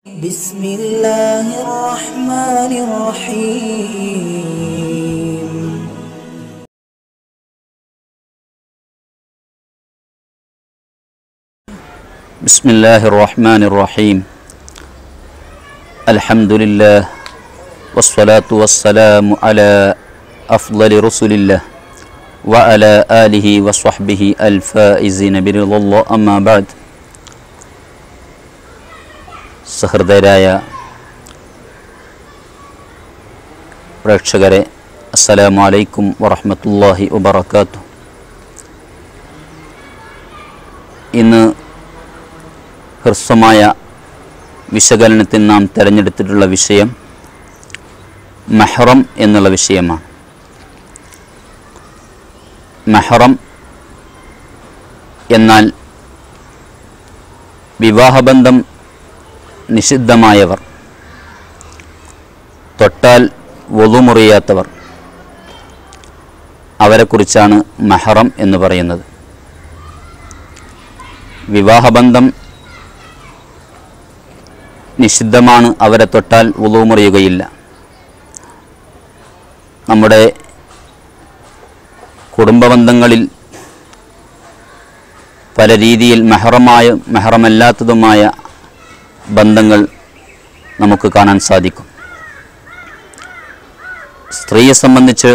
بسم الله الرحمن الرحيم بسم الله الرحمن الرحيم الحمد لله والصلاة والسلام على أفضل رسل الله وعلى آله وصحبه الفائزين برضا الله أما بعد സഹൃദയരായ പ്രേക്ഷകരെ അസ്സലാമു അലൈക്കും വറഹ്മത്തുള്ളാഹി വബറകാതുഹു ഇന്ന് ഹ്രസ്വമായ വിശകലനത്തിൽ നാം തിരഞ്ഞെടുത്തിട്ടുള്ള വിഷയം മെഹ്റം എന്നുള്ള വിഷയമാണ് മെഹ്റം എന്നാൽ വിവാഹബന്ധം നിഷിദ്ധമായവർ തൊട്ടാൽ വധുമുറിയാത്തവർ അവരെക്കുറിച്ചാണ് മെഹ്റം എന്ന് പറയുന്നത് വിവാഹബന്ധം നിഷിദ്ധമാണ് അവരെ തൊട്ടാൽ ഉളുമുറിയുകയില്ല നമ്മുടെ കുടുംബബന്ധങ്ങളിൽ പല രീതിയിൽ മെഹറമായ മെഹറമല്ലാത്തതുമായ ബന്ധങ്ങൾ നമുക്ക് കാണാൻ സാധിക്കും സ്ത്രീയെ സംബന്ധിച്ച്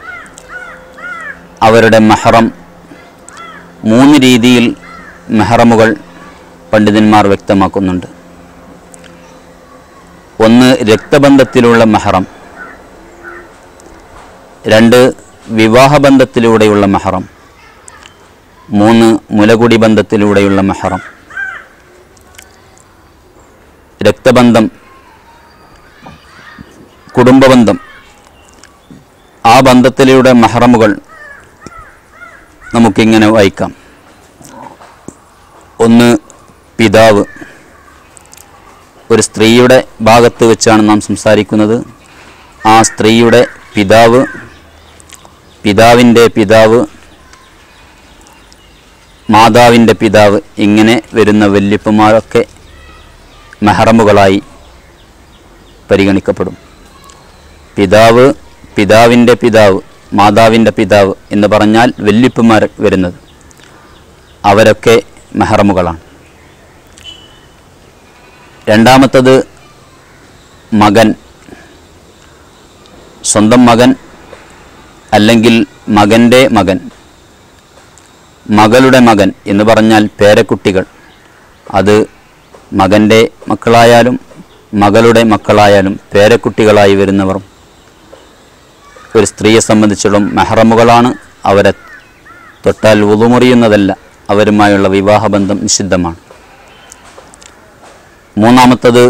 അവരുടെ മെഹറം മൂന്ന് രീതിയിൽ മെഹറമുകൾ പണ്ഡിതന്മാർ വ്യക്തമാക്കുന്നുണ്ട് ഒന്ന് രക്തബന്ധത്തിലുള്ള മെഹറം രണ്ട് വിവാഹബന്ധത്തിലൂടെയുള്ള മെഹറം മൂന്ന് മുലകുടി ബന്ധത്തിലൂടെയുള്ള മെഹറം രക്തബന്ധം കുടുംബബന്ധം ആ ബന്ധത്തിലൂടെ മെഹറമുകൾ നമുക്കിങ്ങനെ വായിക്കാം ഒന്ന് പിതാവ് ഒരു സ്ത്രീയുടെ ഭാഗത്ത് വെച്ചാണ് നാം സംസാരിക്കുന്നത് ആ സ്ത്രീയുടെ പിതാവ് പിതാവിൻ്റെ പിതാവ് മാതാവിൻ്റെ പിതാവ് ഇങ്ങനെ വരുന്ന വല്യപ്പന്മാരൊക്കെ മെഹറമുകളായി പരിഗണിക്കപ്പെടും പിതാവ് പിതാവിൻ്റെ പിതാവ് മാതാവിൻ്റെ പിതാവ് എന്ന് പറഞ്ഞാൽ വല്യപ്പന്മാർ വരുന്നത് അവരൊക്കെ മെഹറമുകളാണ് രണ്ടാമത്തത് മകൻ സ്വന്തം മകൻ അല്ലെങ്കിൽ മകൻ്റെ മകൻ മകളുടെ മകൻ എന്ന് പറഞ്ഞാൽ പേരക്കുട്ടികൾ അത് മകൻ്റെ മക്കളായാലും മകളുടെ മക്കളായാലും പേരക്കുട്ടികളായി വരുന്നവർ ഒരു സ്ത്രീയെ സംബന്ധിച്ചിടത്തോളം മെഹറമുകളാണ് അവരെ തൊട്ടാൽ ഉളുമുറിയുന്നതല്ല അവരുമായുള്ള വിവാഹബന്ധം നിഷിദ്ധമാണ് മൂന്നാമത്തത്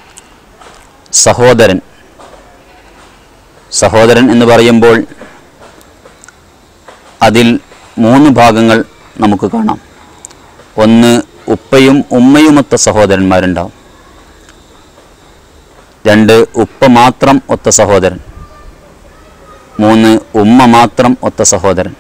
സഹോദരൻ സഹോദരൻ എന്ന് പറയുമ്പോൾ അതിൽ മൂന്ന് ഭാഗങ്ങൾ നമുക്ക് കാണാം ഒന്ന് ഉപ്പയും ഉമ്മയുമൊത്ത സഹോദരന്മാരുണ്ടാവും രണ്ട് ഉപ്പ മാത്രം ഒത്ത സഹോദരൻ മൂന്ന് ഉമ്മ മാത്രം ഒത്ത സഹോദരൻ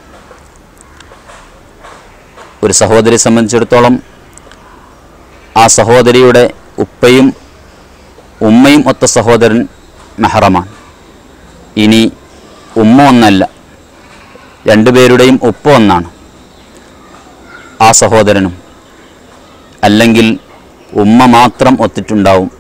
ഒരു സഹോദരിയെ സംബന്ധിച്ചിടത്തോളം ആ സഹോദരിയുടെ ഉപ്പയും ഉമ്മയും ഒത്ത സഹോദരൻ മെഹറമാണ് ഇനി ഉമ്മ ഒന്നല്ല രണ്ടുപേരുടെയും ഉപ്പ ഒന്നാണ് ആ സഹോദരനും അല്ലെങ്കിൽ ഉമ്മ മാത്രം ഒത്തിട്ടുണ്ടാവും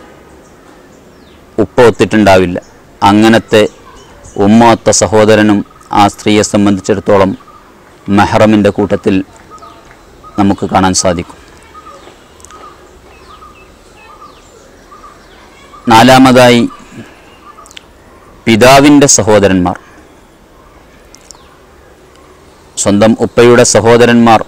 ഉപ്പ ഒത്തിട്ടുണ്ടാവില്ല അങ്ങനത്തെ ഉമ്മ ഒത്ത സഹോദരനും ആ സ്ത്രീയെ സംബന്ധിച്ചിടത്തോളം മെഹറമിൻ്റെ കൂട്ടത്തിൽ നമുക്ക് കാണാൻ സാധിക്കും നാലാമതായി പിതാവിൻ്റെ സഹോദരന്മാർ സ്വന്തം ഉപ്പയുടെ സഹോദരന്മാർ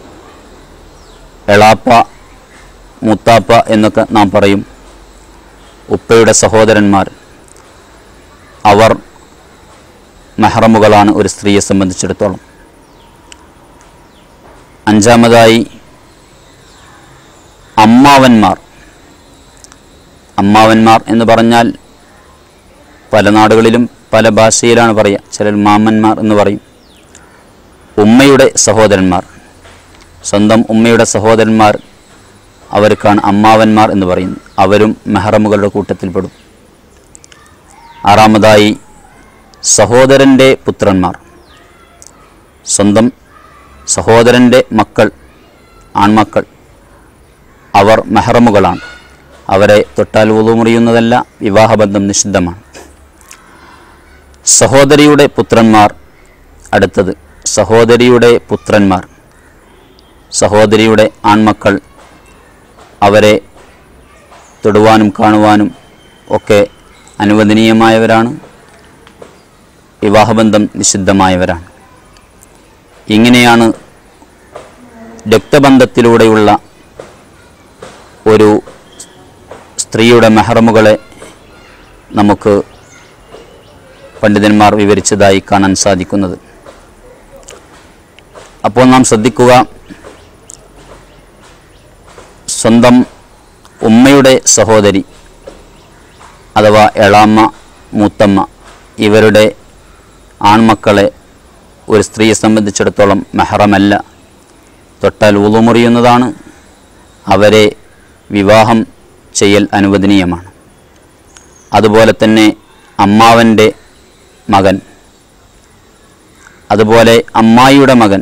എളാപ്പ മുത്താപ്പ എന്നൊക്കെ നാം പറയും ഉപ്പയുടെ സഹോദരന്മാർ അവർ മെഹറമുകളാണ് ഒരു സ്ത്രീയെ സംബന്ധിച്ചിടത്തോളം അഞ്ചാമതായി അമ്മാവന്മാർ അമ്മാവന്മാർ എന്ന് പറഞ്ഞാൽ പല നാടുകളിലും പല ഭാഷയിലാണ് പറയുക ചിലർ മാമന്മാർ എന്ന് പറയും ഉമ്മയുടെ സഹോദരന്മാർ സ്വന്തം ഉമ്മയുടെ സഹോദരന്മാർ അവർക്കാണ് അമ്മാവന്മാർ എന്ന് പറയുന്നത് അവരും മെഹറമുകളുടെ കൂട്ടത്തിൽപ്പെടും ആറാമതായി സഹോദരൻ്റെ പുത്രന്മാർ സ്വന്തം സഹോദരൻ്റെ മക്കൾ ആൺമക്കൾ അവർ മെഹറമുകളാണ് അവരെ തൊട്ടാൽ മുറിയുന്നതല്ല വിവാഹബന്ധം നിഷിദ്ധമാണ് സഹോദരിയുടെ പുത്രന്മാർ അടുത്തത് സഹോദരിയുടെ പുത്രന്മാർ സഹോദരിയുടെ ആൺമക്കൾ അവരെ തൊടുവാനും കാണുവാനും ഒക്കെ അനുവദനീയമായവരാണ് വിവാഹബന്ധം നിഷിദ്ധമായവരാണ് ഇങ്ങനെയാണ് രക്തബന്ധത്തിലൂടെയുള്ള ഒരു സ്ത്രീയുടെ മെഹറമുകളെ നമുക്ക് പണ്ഡിതന്മാർ വിവരിച്ചതായി കാണാൻ സാധിക്കുന്നത് അപ്പോൾ നാം ശ്രദ്ധിക്കുക സ്വന്തം ഉമ്മയുടെ സഹോദരി അഥവാ എളാമ്മ മൂത്തമ്മ ഇവരുടെ ആൺമക്കളെ ഒരു സ്ത്രീയെ സംബന്ധിച്ചിടത്തോളം മെഹറമല്ല തൊട്ടാൽ ഉളുമുറിയുന്നതാണ് അവരെ വിവാഹം ചെയ്യൽ അനുവദനീയമാണ് അതുപോലെ തന്നെ അമ്മാവൻ്റെ മകൻ അതുപോലെ അമ്മായിയുടെ മകൻ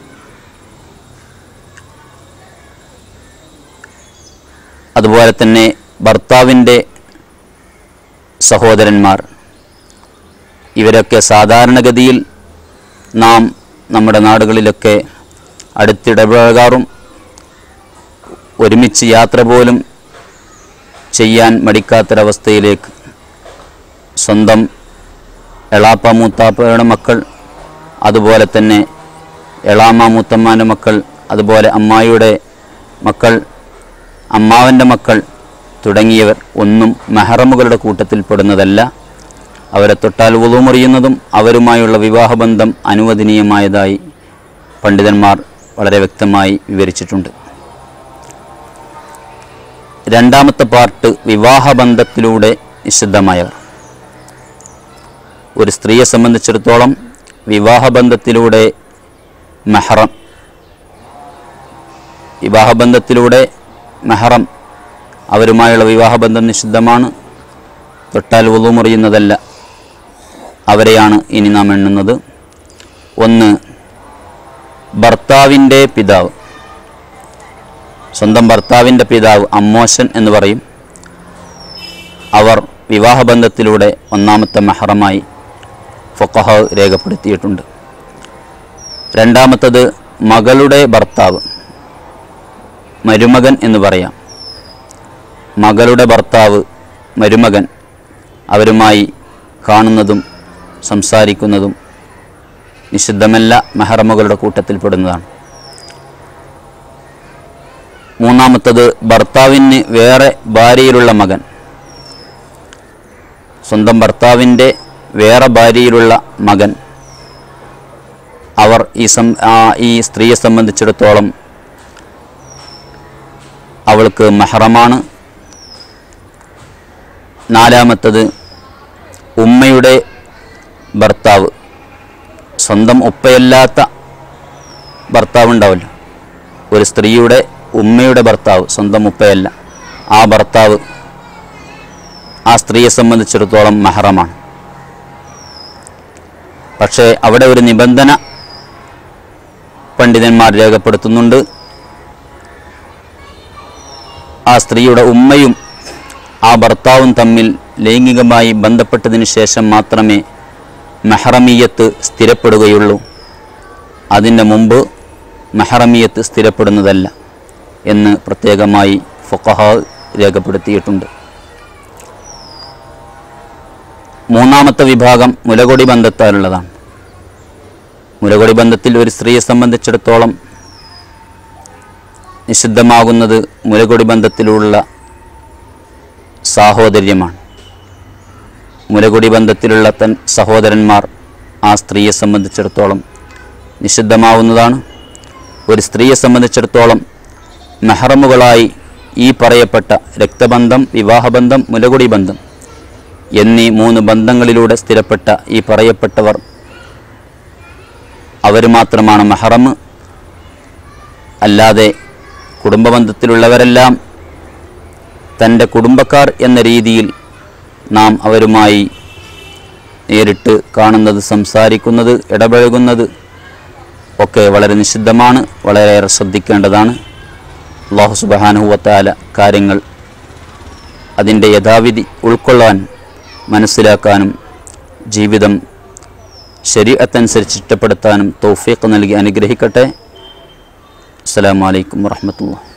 അതുപോലെ തന്നെ ഭർത്താവിൻ്റെ സഹോദരന്മാർ ഇവരൊക്കെ സാധാരണഗതിയിൽ നാം നമ്മുടെ നാടുകളിലൊക്കെ അടുത്തിടപഴകാറും ഒരുമിച്ച് യാത്ര പോലും ചെയ്യാൻ മടിക്കാത്തൊരവസ്ഥയിലേക്ക് സ്വന്തം എളാപ്പ മൂത്താപ്പയുടെ മക്കൾ അതുപോലെ തന്നെ എളാമ്മ മൂത്തമ്മാൻ്റെ മക്കൾ അതുപോലെ അമ്മായിയുടെ മക്കൾ അമ്മാവൻ്റെ മക്കൾ തുടങ്ങിയവർ ഒന്നും മെഹറമുകളുടെ കൂട്ടത്തിൽ പെടുന്നതല്ല അവരെ തൊട്ടാൽ ഉളുമുറിയുന്നതും അവരുമായുള്ള വിവാഹബന്ധം അനുവദനീയമായതായി പണ്ഡിതന്മാർ വളരെ വ്യക്തമായി വിവരിച്ചിട്ടുണ്ട് രണ്ടാമത്തെ പാർട്ട് വിവാഹബന്ധത്തിലൂടെ നിഷിദ്ധമായവർ ഒരു സ്ത്രീയെ സംബന്ധിച്ചിടത്തോളം വിവാഹബന്ധത്തിലൂടെ മെഹറം വിവാഹബന്ധത്തിലൂടെ മെഹറം അവരുമായുള്ള വിവാഹബന്ധം നിഷിദ്ധമാണ് തൊട്ടാൽ ഉളുമുറിയുന്നതല്ല അവരെയാണ് ഇനി നാം എണ്ണുന്നത് ഒന്ന് ഭർത്താവിൻ്റെ പിതാവ് സ്വന്തം ഭർത്താവിൻ്റെ പിതാവ് അമ്മോശൻ എന്ന് പറയും അവർ വിവാഹബന്ധത്തിലൂടെ ഒന്നാമത്തെ മെഹറമായി ഫൊക്കഹ രേഖപ്പെടുത്തിയിട്ടുണ്ട് രണ്ടാമത്തത് മകളുടെ ഭർത്താവ് മരുമകൻ എന്ന് പറയാം മകളുടെ ഭർത്താവ് മരുമകൻ അവരുമായി കാണുന്നതും സംസാരിക്കുന്നതും നിഷിദ്ധമല്ല മെഹറമുകളുടെ കൂട്ടത്തിൽപ്പെടുന്നതാണ് മൂന്നാമത്തത് ഭർത്താവിന് വേറെ ഭാര്യയിലുള്ള മകൻ സ്വന്തം ഭർത്താവിൻ്റെ വേറെ ഭാര്യയിലുള്ള മകൻ അവർ ഈ സം ആ ഈ സ്ത്രീയെ സംബന്ധിച്ചിടത്തോളം അവൾക്ക് മെഹറമാണ് നാലാമത്തത് ഉമ്മയുടെ ഭർത്താവ് സ്വന്തം ഉപ്പയല്ലാത്ത ഭർത്താവ് ഉണ്ടാവല്ലോ ഒരു സ്ത്രീയുടെ ഉമ്മയുടെ ഭർത്താവ് സ്വന്തം ഉപ്പയല്ല ആ ഭർത്താവ് ആ സ്ത്രീയെ സംബന്ധിച്ചിടത്തോളം മെഹറമാണ് പക്ഷേ അവിടെ ഒരു നിബന്ധന പണ്ഡിതന്മാർ രേഖപ്പെടുത്തുന്നുണ്ട് ആ സ്ത്രീയുടെ ഉമ്മയും ആ ഭർത്താവും തമ്മിൽ ലൈംഗികമായി ബന്ധപ്പെട്ടതിന് ശേഷം മാത്രമേ മെഹറമീയത്ത് സ്ഥിരപ്പെടുകയുള്ളൂ അതിൻ്റെ മുമ്പ് മെഹറമീയത്ത് സ്ഥിരപ്പെടുന്നതല്ല എന്ന് പ്രത്യേകമായി ഫൊക്കഹ രേഖപ്പെടുത്തിയിട്ടുണ്ട് മൂന്നാമത്തെ വിഭാഗം മുലകൊടി ബന്ധത്താലുള്ളതാണ് മുലകൊടി ബന്ധത്തിൽ ഒരു സ്ത്രീയെ സംബന്ധിച്ചിടത്തോളം നിഷിദ്ധമാകുന്നത് മുലകൊടി ബന്ധത്തിലുള്ള സാഹോദര്യമാണ് മുലകൊടി ബന്ധത്തിലുള്ള തൻ സഹോദരന്മാർ ആ സ്ത്രീയെ സംബന്ധിച്ചിടത്തോളം നിഷിദ്ധമാവുന്നതാണ് ഒരു സ്ത്രീയെ സംബന്ധിച്ചിടത്തോളം മെഹറമുകളായി ഈ പറയപ്പെട്ട രക്തബന്ധം വിവാഹബന്ധം മുലകൊടി ബന്ധം എന്നീ മൂന്ന് ബന്ധങ്ങളിലൂടെ സ്ഥിരപ്പെട്ട ഈ പറയപ്പെട്ടവർ അവർ മാത്രമാണ് മെഹറം അല്ലാതെ കുടുംബബന്ധത്തിലുള്ളവരെല്ലാം തൻ്റെ കുടുംബക്കാർ എന്ന രീതിയിൽ നാം അവരുമായി നേരിട്ട് കാണുന്നത് സംസാരിക്കുന്നത് ഇടപഴകുന്നത് ഒക്കെ വളരെ നിഷിദ്ധമാണ് വളരെയേറെ ശ്രദ്ധിക്കേണ്ടതാണ് അള്ളാഹു സുബഹാനുഹുവത്താല കാര്യങ്ങൾ അതിൻ്റെ യഥാവിധി ഉൾക്കൊള്ളാൻ മനസ്സിലാക്കാനും ജീവിതം ശരീരത്തനുസരിച്ച് ഇഷ്ടപ്പെടുത്താനും തൗഫീഖ് നൽകി അനുഗ്രഹിക്കട്ടെ അസ്സലാമു അലൈക്കും വറഹ്മത്തുള്ളാഹി